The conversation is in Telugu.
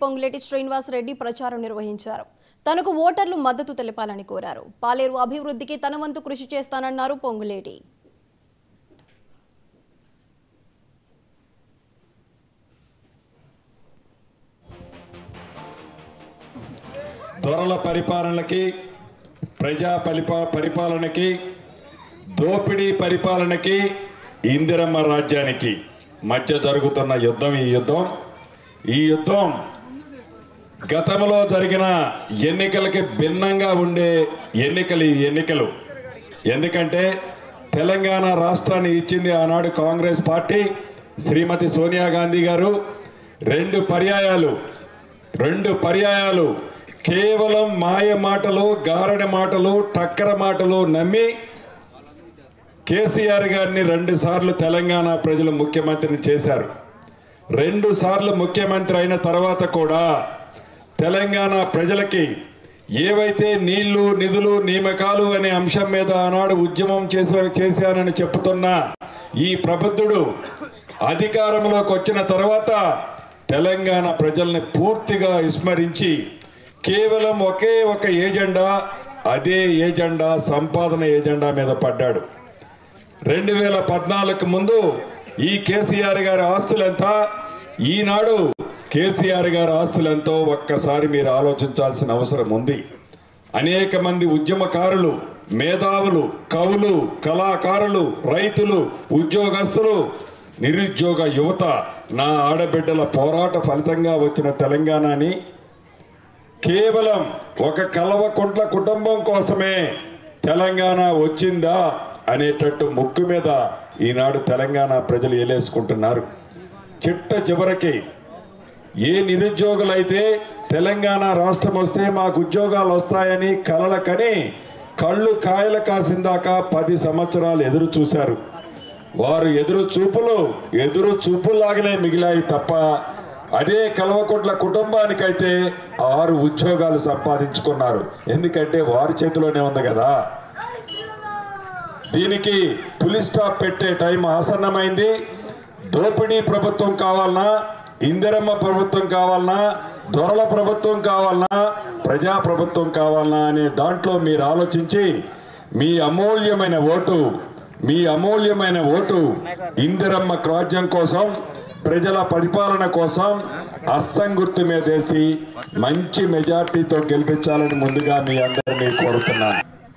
పొంగులేటి శ్రీనివాస్ రెడ్డి ప్రచారం నిర్వహించారు తనకు ఓటర్లు మద్దతు తెలపాలని కోరారు పాలేరు అభివృద్ధికి తన వంతు కృషి చేస్తానన్నారు పొంగులేటి దొరల పరిపాలనకి ప్రజా పరిపా పరిపాలనకి దోపిడీ పరిపాలనకి ఇందిరమ్మ రాజ్యానికి మధ్య జరుగుతున్న యుద్ధం ఈ యుద్ధం ఈ యుద్ధం గతంలో జరిగిన ఎన్నికలకి భిన్నంగా ఉండే ఎన్నికలు ఈ ఎన్నికలు ఎందుకంటే తెలంగాణ రాష్ట్రాన్ని ఇచ్చింది ఆనాడు కాంగ్రెస్ పార్టీ శ్రీమతి సోనియా గాంధీ గారు రెండు పర్యాయాలు రెండు పర్యాయాలు కేవలం మాయ మాటలు గారడ మాటలు టక్కర మాటలు నమ్మి కేసీఆర్ గారిని రెండు సార్లు తెలంగాణ ప్రజలు ముఖ్యమంత్రిని చేశారు రెండు సార్లు ముఖ్యమంత్రి అయిన తర్వాత కూడా తెలంగాణ ప్రజలకి ఏవైతే నీళ్లు నిధులు నియామకాలు అనే అంశం మీద ఆనాడు ఉద్యమం చేసా చేశానని చెప్తున్న ఈ ప్రబుద్ధుడు అధికారంలోకి వచ్చిన తర్వాత తెలంగాణ ప్రజల్ని పూర్తిగా విస్మరించి కేవలం ఒకే ఒక ఏజెండా అదే ఏజెండా సంపాదన ఏజెండా మీద పడ్డాడు రెండు వేల పద్నాలుగు ముందు ఈ కేసీఆర్ గారి ఆస్తులెంత ఈనాడు కేసీఆర్ గారి ఆస్తులెంతో ఒక్కసారి మీరు ఆలోచించాల్సిన అవసరం ఉంది అనేక మంది ఉద్యమకారులు మేధావులు కవులు కళాకారులు రైతులు ఉద్యోగస్తులు నిరుద్యోగ యువత నా ఆడబిడ్డల పోరాట ఫలితంగా వచ్చిన తెలంగాణని కేవలం ఒక కలవకుంట్ల కుటుంబం కోసమే తెలంగాణ వచ్చిందా అనేటట్టు ముక్కు మీద ఈనాడు తెలంగాణ ప్రజలు ఏలేసుకుంటున్నారు చిట్ట చివరికి ఏ నిరుద్యోగులైతే తెలంగాణ రాష్ట్రం వస్తే మాకు ఉద్యోగాలు వస్తాయని కలలకని కళ్ళు కాయలు కాసిందాక పది సంవత్సరాలు ఎదురు చూశారు వారు ఎదురు చూపులు ఎదురు చూపులాగానే మిగిలాయి తప్ప అదే కల్వకుంట్ల కుటుంబానికైతే ఆరు ఉద్యోగాలు సంపాదించుకున్నారు ఎందుకంటే వారి చేతిలోనే ఉంది కదా దీనికి పులి స్టాప్ పెట్టే టైం ఆసన్నమైంది దోపిడీ ప్రభుత్వం కావాలనా ఇందిరమ్మ ప్రభుత్వం కావాలనా దొరల ప్రభుత్వం కావాలనా ప్రజా ప్రభుత్వం కావాలనా అనే దాంట్లో మీరు ఆలోచించి మీ అమూల్యమైన ఓటు మీ అమూల్యమైన ఓటు ఇందిరమ్మ రాజ్యం కోసం ప్రజల పరిపాలన కోసం అస్సం గుర్తు మీదేసి మంచి మెజార్టీతో గెలిపించాలని ముందుగా మీ అందరినీ కోరుతున్నాను